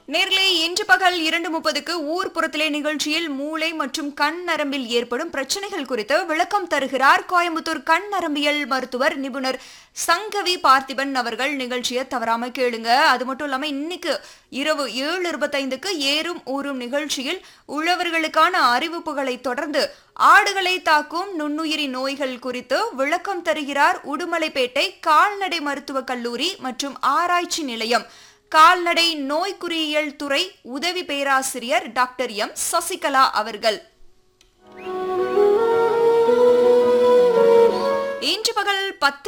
நேர்களே இன்று பகல் இரண்டு முப்பதுக்கு ஊர்ப்புறத்திலே நிகழ்ச்சியில் மூளை மற்றும் கண் நரம்பில் ஏற்படும் பிரச்சனைகள் குறித்து விளக்கம் தருகிறார் கோயம்புத்தூர் கண் நரம்பியல் மருத்துவர் நிபுணர் சங்கவி பார்த்திபன் அவர்கள் நிகழ்ச்சியை தவறாம கேளுங்க அது மட்டும் இல்லாம இன்னைக்கு இரவு ஏழு இருபத்தைந்துக்கு ஏறும் ஊறும் நிகழ்ச்சியில் உழவர்களுக்கான அறிவிப்புகளை தொடர்ந்து ஆடுகளை தாக்கும் நுண்ணுயிரி நோய்கள் குறித்து விளக்கம் தருகிறார் உடுமலைப்பேட்டை கால்நடை மருத்துவக் கல்லூரி மற்றும் ஆராய்ச்சி நிலையம் கால்நடை நோய்க்குறியியல் துறை உதவி பேராசிரியர் டாக்டர் எம் சசிகலா அவர்கள் இன்று பகல் பத்து